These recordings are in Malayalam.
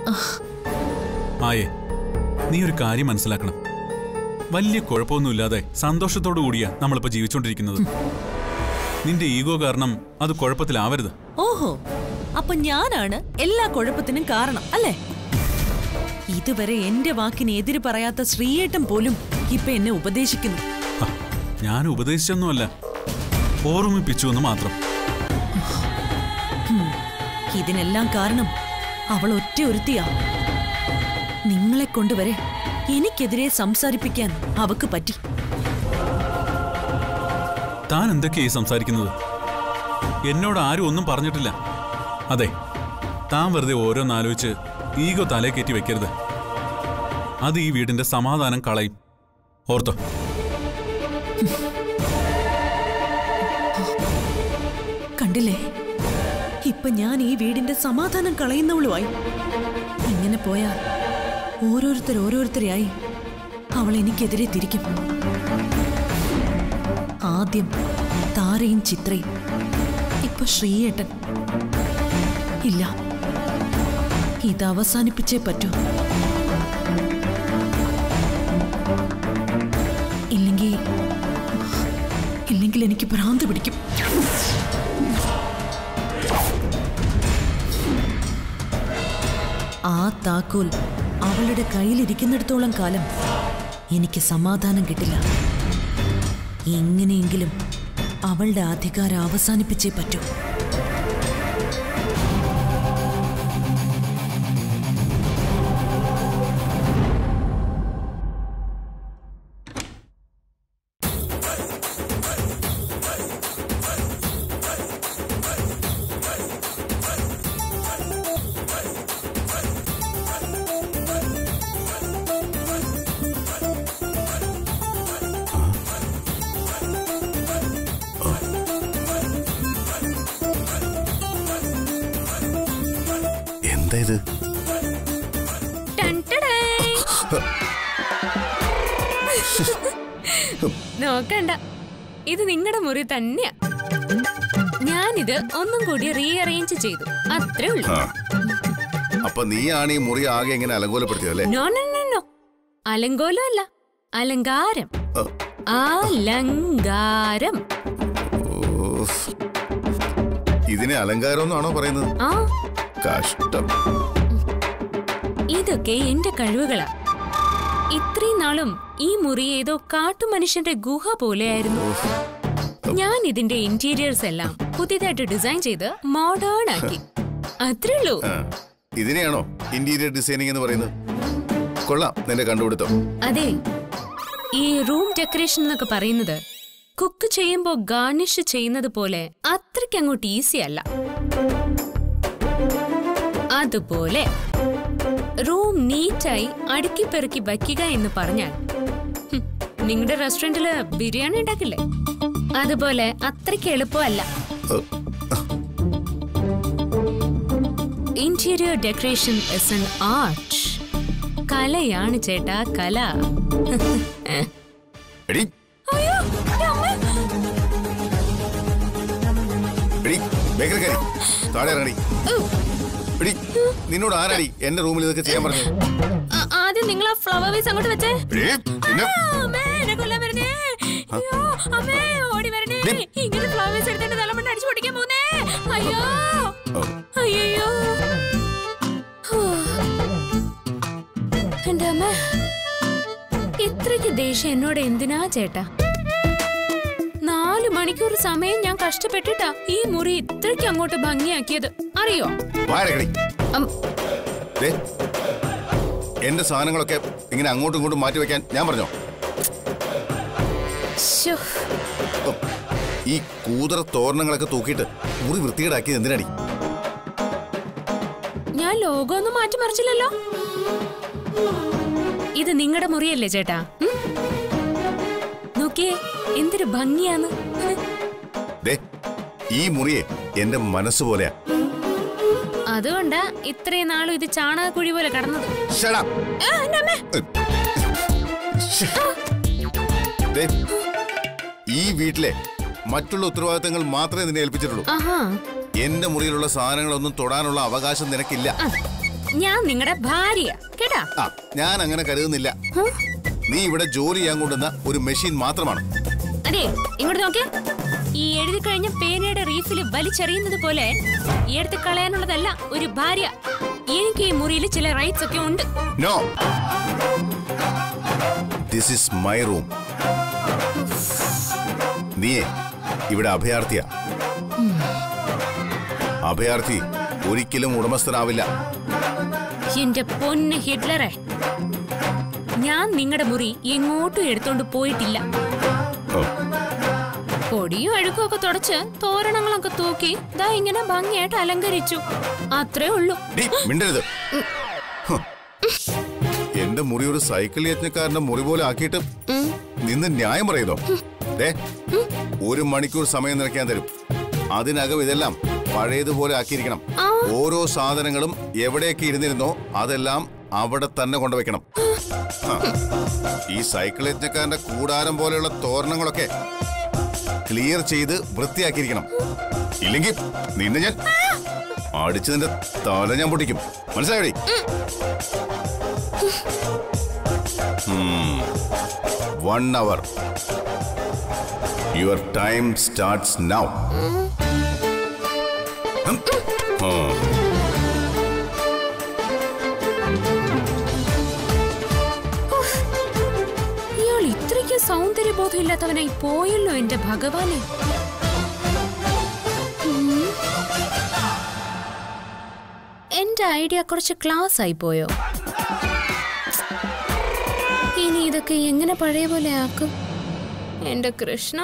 ആയേ നീ ഒരു കാര്യം മനസ്സിലാക്കണം വലിയ കുഴപ്പമൊന്നുമില്ലാതെ സന്തോഷത്തോടു കൂടിയാ നമ്മളിപ്പോ ജീവിച്ചോണ്ടിരിക്കുന്നത് നിന്റെ ഈഗോ കാരണം അത് കുഴപ്പത്തിലാവരുത് ഓഹോ അപ്പൊ ഞാനാണ് എല്ലാ കുഴപ്പത്തിനും കാരണം അല്ലേ ഇതുവരെ എന്റെ വാക്കിന് എതിര് പറയാത്ത ശ്രീയേട്ടൻ പോലും ഇപ്പൊ എന്നെ ഉപദേശിക്കുന്നു ഹ, ഞാൻ ഉപദേശിച്ചൊന്നുമല്ല ഓർമ്മിപ്പിച്ചു എന്ന് മാത്രം ഇതിനെല്ലാം കാരണം അവൾ ഒറ്റ ഒരുത്തിയാ നിങ്ങളെ കൊണ്ടുവരെ എനിക്കെതിരെ സംസാരിപ്പിക്കാൻ അവക്ക് പറ്റി താൻ എന്തൊക്കെയായി സംസാരിക്കുന്നത് എന്നോട് ആരും ഒന്നും പറഞ്ഞിട്ടില്ല അതെ താൻ വെറുതെ ഓരോന്നാലോചിച്ച് ഈഗോ തലേ കയറ്റി വെക്കരുത് അത് ഈ വീടിന്റെ സമാധാനം കളയും ഓർത്തോ കണ്ടില്ലേ ഇപ്പൊ ഞാൻ ഈ വീടിന്റെ സമാധാനം കളയുന്നവളുമായി ഇങ്ങനെ പോയാൽ ഓരോരുത്തർ ഓരോരുത്തരെയായി അവൾ എനിക്കെതിരെ തിരിക്കും ആദ്യം താരയും ചിത്രയും ഇപ്പൊ ശ്രീയേട്ടൻ ഇല്ല ഇത് അവസാനിപ്പിച്ചേ പറ്റൂ ഇല്ലെങ്കിൽ ഇല്ലെങ്കിൽ എനിക്ക് ഭ്രാന്ത് പിടിക്കും ആ താക്കോൽ അവളുടെ കയ്യിലിരിക്കുന്നിടത്തോളം കാലം എനിക്ക് സമാധാനം കിട്ടില്ല എങ്ങനെയെങ്കിലും അവളുടെ അധികാരം അവസാനിപ്പിച്ചേ പറ്റൂ എന്താ ഇത് നോക്കണ്ട ഇത് നിങ്ങളുടെ മുറി തന്നെയാ ഞാനിത് ഒന്നും കൂടി റീഅറേഞ്ച് ചെയ്തു അത്രേ ഉള്ളൂ ആ. അപ്പൊ നീയാണ് ഈ മുറി ആകെ ഇങ്ങനെ അലങ്കോലപ്പെടുത്തിയതല്ലേ നോ നോ നോ നോ അലങ്കോലം അല്ല അലങ്കാരം ആ. അലങ്കാരം ഓഫ്. ഇതിനെ അലങ്കാരം എന്നാണോ പറയുന്നത് ആ കഷ്ടം ഇതൊക്കെ എന്റെ കഴിവുകളാ ഇത്രയും നാളും ഈ മുറി ഏതോ കാട്ടുമനുഷ്യന്റെ ഗുഹ പോലെയായിരുന്നു ഞാൻ ഇതിന്റെ ഇന്റീരിയേഴ്സ് എല്ലാം പുതിയതായിട്ട് ഡിസൈൻ ചെയ്ത് മോഡേൺ ആക്കി അത്രേ ഉള്ളൂ ആ. ഇതിനെയാണോ ഇന്റീരിയർ ഡിസൈനിങ് എന്ന് പറയുന്നത് കൊള്ളാം നിന്റെ കണ്ടുപിടുത്തം അതെ ഈ റൂം ഡെക്കറേഷൻ എന്നൊക്കെ പറയുന്നത് കുക്ക് ചെയ്യുമ്പോ ഗാർണിഷ് ചെയ്യുന്നത് പോലെ അത്രയ്ക്ക് അങ്ങോട്ട് ഈസി അല്ല അതുപോലെ റൂം നീറ്റായി അടുക്കി പെറുക്കി വയ്ക്കുക എന്ന് പറഞ്ഞാൽ ഹും, നിങ്ങളുടെ റെസ്റ്റോറന്റില് ബിരിയാണി ഉണ്ടാക്കില്ലേ അതുപോലെ അത്രയ്ക്ക് എളുപ്പമല്ല interior decoration is an art കലയാണ് ചേട്ടാ കല എടി അയ്യോ, എൻ്റെ അമ്മ. എടി ബേക്കറി കറി താഴെ ഇറങ്ങടി എടി നിന്നോട് ആരാടി എന്റെ റൂമിൽ ഇതൊക്കെ ചെയ്യാൻ പറഞ്ഞു ആ- ആദ്യം നിങ്ങൾ ആ ഫ്ലവർ വേസ് അങ്ങോട്ട് വെച്ചേ എടി, പിന്നെ ആ, അമ്മേ, എന്നെ കൊല്ലാൻ വരുന്നേ. അയ്യോ, അമ്മേ, ഓടി വരണേ. ഡി. ഇങ്ങനെ flower vase എടുത്ത് എന്റെ തലമണ്ട അടിച്ച് പൊട്ടിക്കാൻ പോകുന്നേ. അയ്യോ. ഓ, അയ്യയ്യോ. ഹോ. എന്റെ അമ്മ ഇത്രയ്ക്ക് ദേഷ്യം എന്നോട് എന്തിനാ ചേട്ടാ നാല് മണിക്കൂർ സമയം ഞാൻ കഷ്ടപ്പെട്ടിട്ടാ ഈ മുറി ഇത്രയ്ക്ക് അങ്ങോട്ട് ഭംഗിയാക്കിയത് അറിയോ വാരക്കടി അം, ദേ, എന്റെ സാധനങ്ങളൊക്കെ ഇങ്ങനെ അങ്ങോട്ടും ഇങ്ങോട്ടും മാറ്റി വെക്കാൻ ഞാൻ പറഞ്ഞോ ശ്ശോ. ഓ, ഈ കൂതറ തോരണങ്ങളൊക്കെ തൂക്കിയിട്ട് മുറി വൃത്തികേടാക്കിയത് എന്തിനാടി ഞാൻ ലോകമൊന്നും മാറ്റിമറിച്ചില്ലല്ലോ ഇത് നിങ്ങളുടെ മുറിയല്ലേ ചേട്ടാ ഉം? നോക്കിയേ എന്തൊരു ഭംഗിയാന്ന് ദേ ഈ മുറിയെ എന്റെ മനസ്സ് പോലെയാ അതുകൊണ്ടാ ഇത്രയും നാളും ഇത് ചാണകക്കുഴി പോലെ കടന്നത് Shut up. ആ, എൻ്റെ അമ്മേ. ശ്ശെ. ദേ, ഈ വീട്ടിലെ മറ്റുള്ള ഉത്തരവാദിത്തങ്ങൾ മാത്രമേ നിന്നെ ഏൽപ്പിച്ചിട്ടുള്ളൂ ആഹാ എന്റെ മുറിയിലുള്ള സാധനങ്ങളൊന്നും തൊടാനുള്ള അവകാശം നിനക്കില്ല ഞാൻ നിങ്ങളുടെ ഭാര്യ കേട്ടാ ആ ഞാൻ അങ്ങനെ കരുതുന്നില്ല നീ ഇവിടെ ജോലി ചെയ്യാൻ കൊണ്ടുവന്ന ഒരു മെഷീൻ മാത്രമാണ് അതെ ഇങ്ങോട്ട് നോക്കിയ ഈ എഴുതി കഴിഞ്ഞ പേനയുടെ റീഫിൽ വലിച്ചെറിയുന്നത് പോലെ ഈ എടുത്ത് കളയാനുള്ളതല്ല ഒരു ഭാര്യ എനിക്ക് ഈ മുറിയിൽ ചില റൈറ്റ്സ് ഒക്കെ ഉണ്ട് no this is my room നീയെ ഇവിടെ അഭയാർത്ഥിയാ അഭയാർത്ഥി ഒരിക്കലും ഉടമസ്ഥനാവില്ല എന്റെ പൊന്ന് ഹിറ്റ്ലറെ ഞാൻ നിങ്ങളുടെ മുറി എങ്ങോട്ടും എടുത്തോണ്ട് പോയിട്ടില്ല ഓ, പൊടിയും അഴുക്കും ഒക്കെ തുടച്ച് തോരണങ്ങളൊക്കെ തൂക്കി ദാ ഇങ്ങനെ ഭംഗിയായിട്ട് അലങ്കരിച്ചു അത്രേ ഉള്ളൂ ഡീ, മിണ്ടരുത് ഹ്. എന്റെ മുറി ഒരു സൈക്കിൾ യജ്ഞക്കാരന്റെ മുറി പോലെ ആക്കിയിട്ട് നിന്ന് ന്യായം പറയുന്നോ ദേ ഒരു മണിക്കൂർ സമയം നിറയ്ക്കാൻ തരും അതിനകം ഇതെല്ലാം പഴയതുപോലെ ആക്കിയിരിക്കണം ഓരോ സാധനങ്ങളും എവിടെയൊക്കെ ഇരുന്നിരുന്നോ അതെല്ലാം അവിടെ തന്നെ കൊണ്ടുവയ്ക്കണം ആ. ഈ സൈക്കിൾ യജ്ഞക്കാരന്റെ കൂടാരം പോലെയുള്ള തോരണങ്ങളൊക്കെ ക്ലിയർ ചെയ്ത് വൃത്തിയാക്കിയിരിക്കണം ഇല്ലെങ്കിൽ നിന്നെ ഞാൻ അടിച്ച് നിന്റെ തല ഞാൻ പൊട്ടിക്കും മനസ്സിലായി one hour your time starts now ഇയാൾ ഇത്രയ്ക്ക് സൗന്ദര്യബോധം ഇല്ലാത്തവനായി പോയല്ലോ എന്റെ ഭഗവാനെ ഉം. എന്റെ ഐഡിയ കുറച്ച് ക്ലാസ് ആയി പോയോ ഇനി ഇതൊക്കെ എങ്ങനെ പഴയ പോലെ ആക്കും എന്റെ കൃഷ്ണ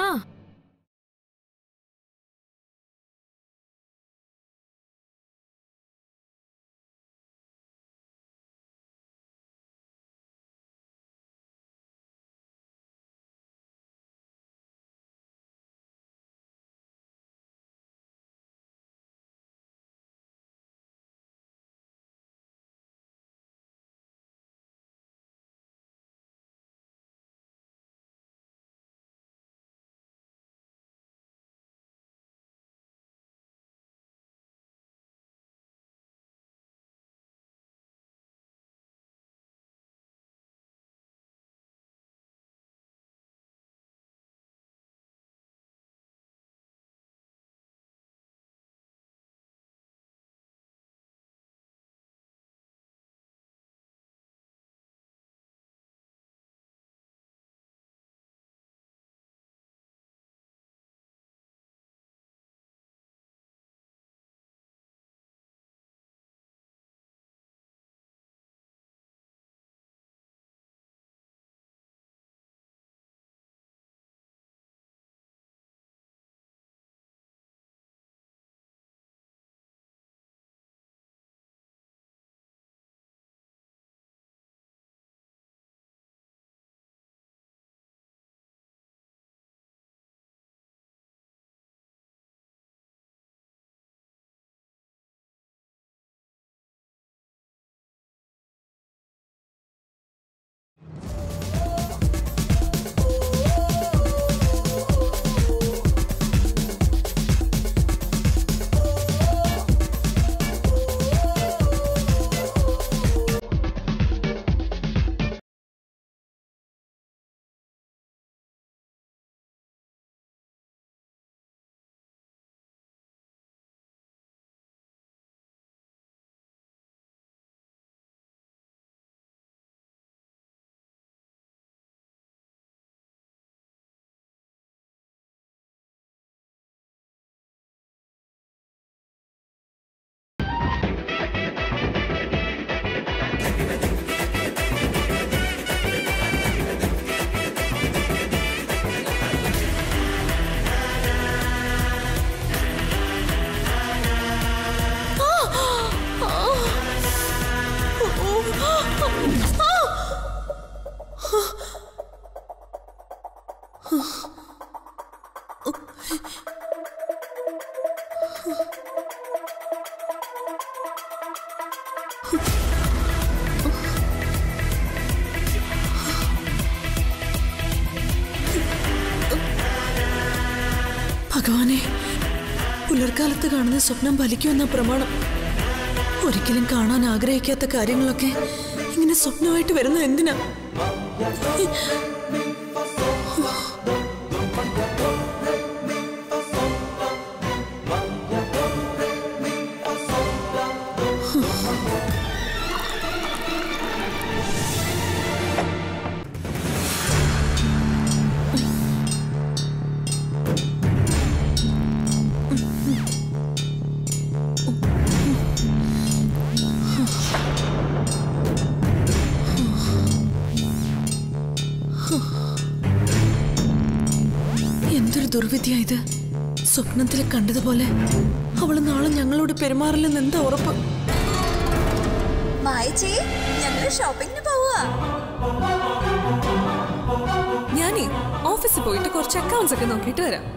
ഭഗവാനെ പുലർക്കാലത്ത് കാണുന്ന സ്വപ്നം ഫലിക്കുമെന്ന പ്രമാണം ഒരിക്കലും കാണാൻ ആഗ്രഹിക്കാത്ത കാര്യങ്ങളൊക്കെ ഇങ്ങനെ സ്വപ്നമായിട്ട് വരുന്നത് എന്തിനാ എന്തൊരു ദുർവിധിയാ ഇത് സ്വപ്നത്തിൽ കണ്ടതുപോലെ അവള് നാളെ ഞങ്ങളോട് പെരുമാറില്ലെന്ന് എന്താ ഉറപ്പ് മായച്ചി ഞങ്ങള് ഷോപ്പിങ്ങിന് പോവാ ഞാനേ ഓഫീസിൽ പോയിട്ട് കുറച്ച് അക്കൗണ്ട്സ് ഒക്കെ നോക്കിയിട്ട് വരാം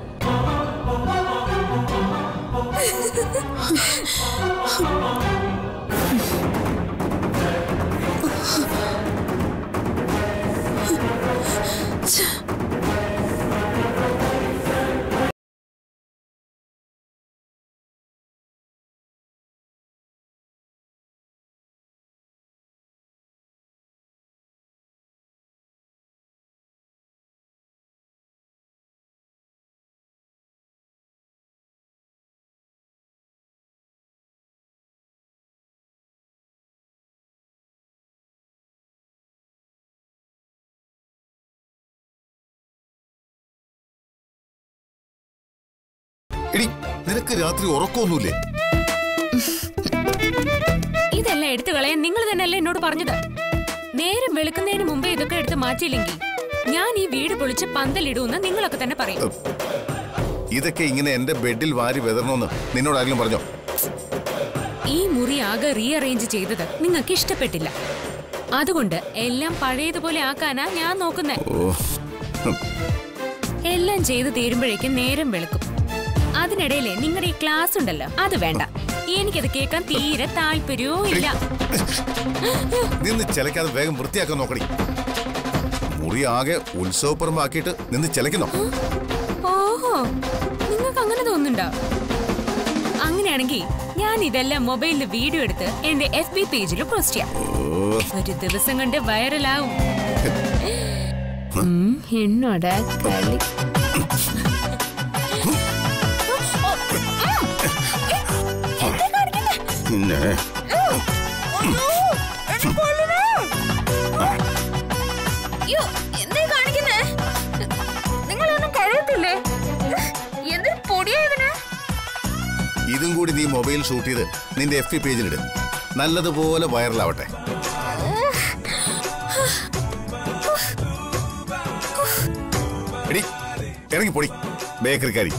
എടി നിനക്ക് രാത്രി ഉറക്കമൊന്നുമില്ലേ ഇതെല്ലാം എടുത്തു കളയാൻ നിങ്ങൾ തന്നെയല്ലേ എന്നോട് പറഞ്ഞത് നേരം വെളുക്കുന്നതിന് മുമ്പേ ഇതൊക്കെ എടുത്ത് മാറ്റിയില്ലെങ്കിൽ ഞാൻ ഈ വീട് പൊളിച്ച് പന്തലിടൂന്ന് നിങ്ങളൊക്കെ തന്നെ പറയും ഇതൊക്കെ ഇങ്ങനെ എന്റെ ബെഡിൽ വാരി വെതറണമെന്ന് നിന്നോട് ആരെങ്കിലും പറഞ്ഞോ ഈ മുറി ആകെ റീഅറേഞ്ച് ചെയ്തത് നിങ്ങൾക്ക് ഇഷ്ടപ്പെട്ടില്ല അതുകൊണ്ട് എല്ലാം പഴയതുപോലെ ആക്കാനാ ഞാൻ നോക്കുന്നത് ഓ ഹും. എല്ലാം ചെയ്ത് തീരുമ്പോഴേക്കും നേരം വെളുക്കും അതിനിടയിലെ നിങ്ങളുടെ ഈ ക്ലാസ് ഉണ്ടല്ലോ അത് വേണ്ട എനിക്കത് കേൾക്കാൻ തീരെ താല്പര്യവും ഇല്ല നിന്ന് ചിലക്കാതെ വേഗം വൃത്തിയാക്കാൻ നോക്കണി മുറി ആകെ ഉത്സവപ്പുറമാക്കിയിട്ട് നിന്ന് ചിലക്കുന്നോ ഓഹോ നിങ്ങൾക്ക് അങ്ങനെ തോന്നുന്നുണ്ടോ അങ്ങനെയാണെങ്കിൽ ഞാൻ ഇതെല്ലാം മൊബൈലിൽ വീഡിയോ എടുത്ത് എന്റെ എഫ് ബി പേജിൽ പോസ്റ്റ് ചെയ്യാം ഒരു ദിവസം കൊണ്ട് വൈറലാവും ഉം, എന്നോടാ കളി പിന്നെ അയ്യോ എന്തേ കാണിക്കുന്നേ നിങ്ങളൊന്നും കഴിയത്തില്ലേ എന്തൊരു പൊടിയാ ഇതിന് ഇതും കൂടി നീ മൊബൈൽ ഷൂട്ട് ചെയ്ത് നിന്റെ എഫ് പി പേജിലിട് നല്ലതുപോലെ വൈറലാവട്ടെ എടി ഇറങ്ങി പൊടി ബേക്കറിക്കാരി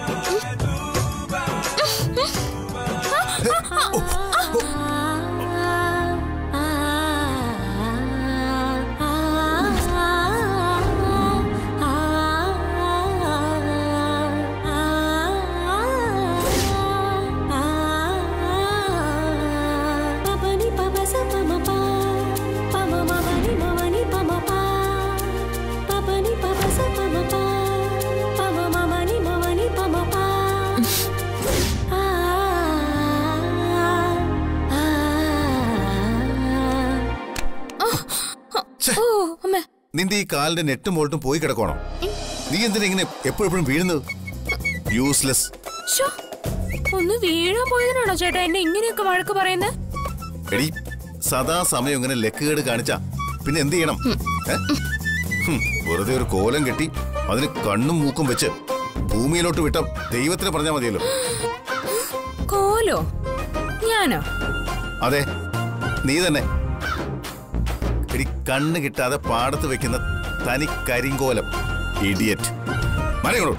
ഓ അമ്മ നിന്റെ ഈ കാലിന്റെ നെട്ടും മോൾട്ടും പോയി കിടക്കണോ നീ എന്തിനാ ഇങ്ങനെ എപ്പോഴെപ്പോഴും വീഴുന്നത് യൂസ്ലെസ് ശ്ശോ, ഒന്ന് വീഴാൻ പോയതിനാണോ ചേട്ടാ എന്നെ ഇങ്ങനെയൊക്കെ വഴക്ക് പറയുന്നത് എടി സദാ സമയം ഇങ്ങനെ ലക്കുകേട് കാണിച്ചാ പിന്നെ എന്ത് ചെയ്യണം ഏ? ഹും, വെറുതെ ഒരു കോലം കെട്ടി അതിന് കണ്ണും മൂക്കും വെച്ച് ഭൂമിയിലോട്ട് വിട്ട ദൈവത്തിന് പറഞ്ഞാൽ മതിയല്ലോ കോലോ ഞാനോ അതെ നീ തന്നെ എടി കണ്ണ് കിട്ടാതെ പാടത്ത് വെക്കുന്ന തനി കരിങ്കോലം ഇഡിയറ്റ് മരങ്ങളോ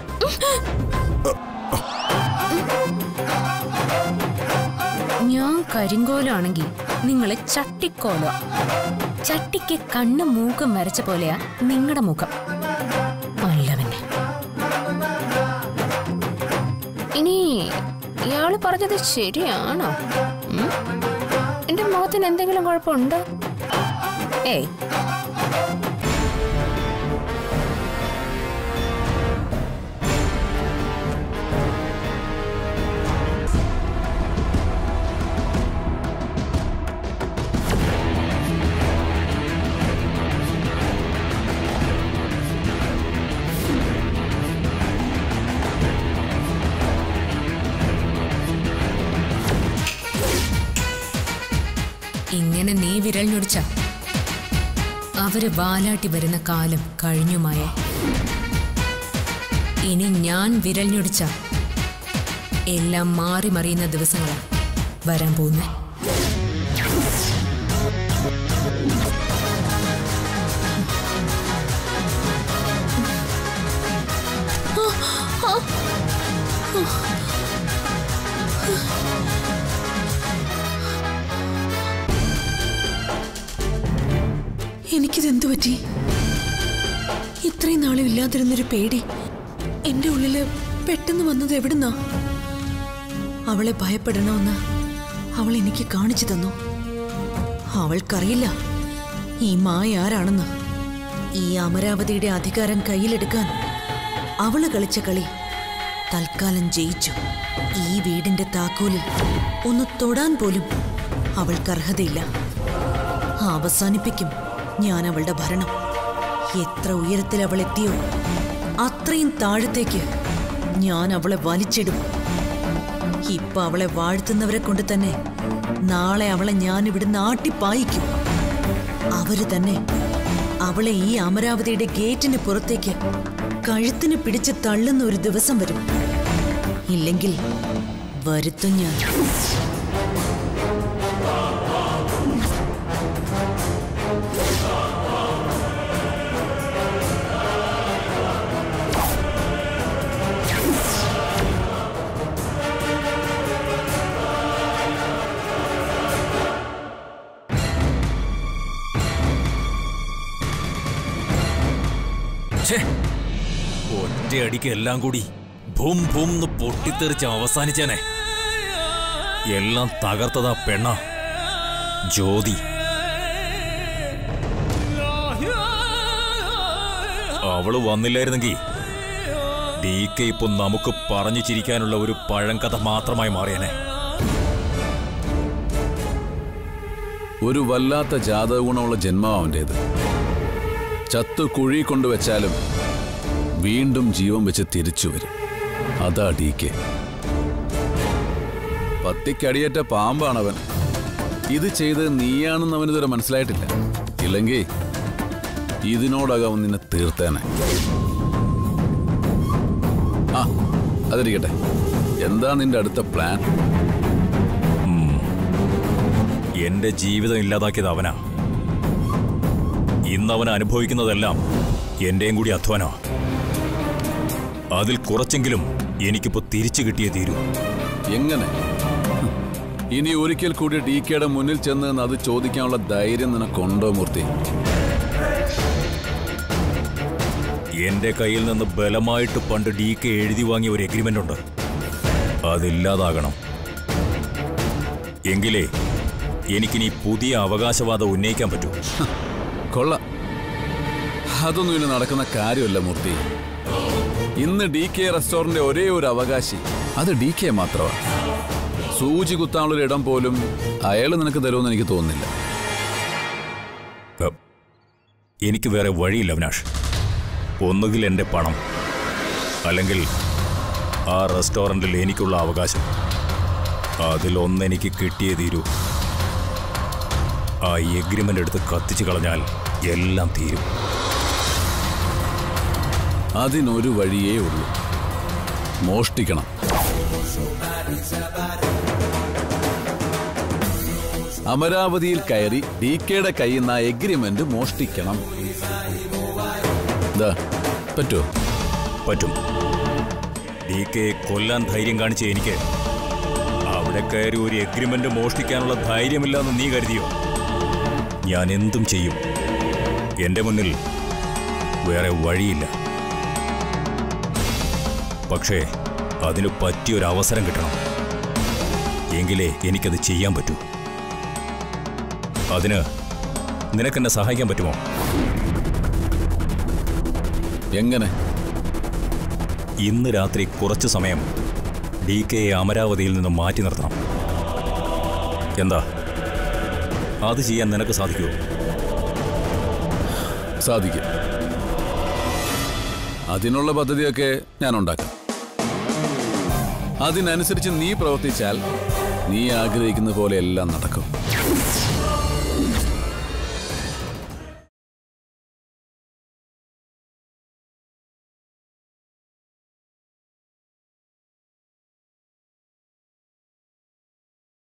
ഞാൻ കരിങ്കോലാണെങ്കിൽ നിങ്ങള് ചട്ടിക്കോലോ ചട്ടിക്ക് കണ്ണും മൂക്കും വരച്ച പോലെയാ നിങ്ങളുടെ മുഖം നല്ലവന്നെ ഇനി ഇയാള് പറഞ്ഞത് ശരിയാണോ ഉം? എന്റെ മുഖത്തിന് എന്തെങ്കിലും കുഴപ്പമുണ്ടോ ഏയ് ഇങ്ങനെ നീ വിരൽ ഞൊടിച്ച അവര് വാലാട്ടി വരുന്ന കാലം കഴിഞ്ഞുമായ ഇനി ഞാൻ വിരൽ ഞൊടിച്ച എല്ലാം മാറി മറിയുന്ന ദിവസങ്ങളാണ് വരാൻ പോകുന്നത് എനിക്കിതെന്തു പറ്റി ഇത്രയും നാളും ഇല്ലാതിരുന്നൊരു പേടി എന്റെ ഉള്ളില് പെട്ടെന്ന് വന്നത് എവിടുന്നാ അവളെ ഭയപ്പെടണമെന്ന് അവൾ എനിക്ക് കാണിച്ചു തന്നു അവൾക്കറിയില്ല ഈ മായ ആരാണെന്ന് ഈ അമരാവതിയുടെ അധികാരം കയ്യിലെടുക്കാൻ അവള് കളിച്ച കളി തൽക്കാലം ജയിച്ചു ഈ വീടിന്റെ താക്കോലിൽ ഒന്ന് തൊടാൻ പോലും അവൾക്ക് അർഹതയില്ല അവസാനിപ്പിക്കും ഞാൻ അവളുടെ ഭരണം എത്ര ഉയരത്തിൽ അവൾ എത്തിയോ അത്രയും താഴത്തേക്ക് ഞാൻ അവളെ വലിച്ചിടും ഇപ്പൊ അവളെ വാഴ്ത്തുന്നവരെ കൊണ്ട് തന്നെ നാളെ അവളെ ഞാൻ ഇവിടുന്ന് ആട്ടിപ്പായിക്കും അവര് തന്നെ അവളെ ഈ അമരാവതിയുടെ ഗേറ്റിന് പുറത്തേക്ക് കഴുത്തിന് പിടിച്ച് തള്ളുന്ന ഒരു ദിവസം വരും ഇല്ലെങ്കിൽ വരുത്തും ഞാൻ ഛേ, ഒറ്റയടിക്ക് എല്ലാം കൂടി ഭൂം ഭൂം എന്ന് പൊട്ടിത്തെറിച്ച് അവസാനിച്ചേനെ എല്ലാം തകർത്തതാ പെണ്ണ ജ്യോതി അവള് വന്നില്ലായിരുന്നെങ്കിൽ ഡി കെ ഇപ്പൊ നമുക്ക് പറഞ്ഞു ചിരിക്കാനുള്ള ഒരു പഴങ്കഥ മാത്രമായി മാറിയനെ ഒരു വല്ലാത്ത ജാതക ഗുണമുള്ള ജന്മം അവൻ്റേത് ചത്തു കുഴി കൊണ്ടുവച്ചാലും വീണ്ടും ജീവൻ വെച്ച് തിരിച്ചു വരും അതാ ഡി കെ പത്തിക്കടിയേറ്റ പാമ്പാണവൻ ഇത് ചെയ്ത് നീയാണെന്ന് അവനിതുവരെ മനസ്സിലായിട്ടില്ല ഇല്ലെങ്കിൽ ഇതിനോടകം അവൻ നിന്നെ തീർത്തേനെ ആ അതിരിക്കട്ടെ എന്താ നിന്റെ അടുത്ത പ്ലാൻ എന്റെ ജീവിതം ഇല്ലാതാക്കിയത് അവനാ ഇന്നവൻ അനുഭവിക്കുന്നതെല്ലാം എന്റെയും കൂടി അധ്വാനാ അതിൽ കുറച്ചെങ്കിലും എനിക്കിപ്പോ തിരിച്ചു കിട്ടിയേ തീരൂ എങ്ങനെ ഹും. ഇനി ഒരിക്കൽ കൂടി ഡി കെയുടെ മുന്നിൽ ചെന്ന് നിന്ന് അത് ചോദിക്കാനുള്ള ധൈര്യം നിനക്കുണ്ടോ മൂർത്തി എന്റെ കയ്യിൽ നിന്ന് ബലമായിട്ട് പണ്ട് ഡി കെ എഴുതി വാങ്ങിയ ഒരു എഗ്രിമെന്റ് ഉണ്ട് അതില്ലാതാകണം എങ്കിലേ എനിക്കിനി പുതിയ അവകാശവാദം ഉന്നയിക്കാൻ പറ്റൂ കൊള്ളാം അതൊന്നും ഇനി നടക്കുന്ന കാര്യമല്ല മൂർത്തി ഇന്ന് ഡി കെ റെസ്റ്റോറന്റ് ഒരേ ഒരു അവകാശി അത് ഡി കെ മാത്രമാണ് സൂചി കുത്താനുള്ള ഒരു ഇടം പോലും അയാൾ നിനക്ക് തരുമെന്ന് എനിക്ക് തോന്നുന്നില്ല ഏ, എനിക്ക് വേറെ വഴിയില്ല അവിനാഷ് ഒന്നുകിൽ എൻ്റെ പണം അല്ലെങ്കിൽ ആ റെസ്റ്റോറൻറ്റിൽ എനിക്കുള്ള അവകാശം അതിലൊന്നെനിക്ക് കിട്ടിയേ തീരൂ ആ എഗ്രിമെൻ്റ് എടുത്ത് കത്തിച്ചു കളഞ്ഞാൽ എല്ലാം തീരും അതിനൊരു വഴിയേ ഉള്ളൂ മോഷ്ടിക്കണം അമരാവതിയിൽ കയറി ഡി കെയുടെ കയ്യിൽ നിന്ന് ആ എഗ്രിമെന്റ് മോഷ്ടിക്കണം ദാ, പറ്റുമോ പറ്റും ഡി കെ കൊല്ലാൻ ധൈര്യം കാണിച്ച എനിക്ക് അവിടെ കയറി ഒരു എഗ്രിമെന്റ് മോഷ്ടിക്കാനുള്ള ധൈര്യമില്ലെന്ന് നീ കരുതിയോ ഞാൻ എന്തും ചെയ്യും എന്റെ മുന്നിൽ വേറെ വഴിയില്ല പക്ഷേ അതിന് പറ്റിയൊരു അവസരം കിട്ടണം എങ്കിലേ എനിക്കത് ചെയ്യാൻ പറ്റൂ അതിന് നിനക്കെന്നെ സഹായിക്കാൻ പറ്റുമോ എങ്ങനെ ഇന്ന് രാത്രി കുറച്ചു സമയം ഡി കെയെ അമരാവതിയിൽ നിന്ന് മാറ്റി നിർത്തണം എന്താ അത് ചെയ്യാൻ നിനക്ക് സാധിക്കുമോ സാധിക്കും അതിനുള്ള പദ്ധതിയൊക്കെ ഞാൻ ഉണ്ടാക്കാം അതിനനുസരിച്ച് നീ പ്രവർത്തിച്ചാൽ നീ ആഗ്രഹിക്കുന്ന പോലെ എല്ലാം നടക്കും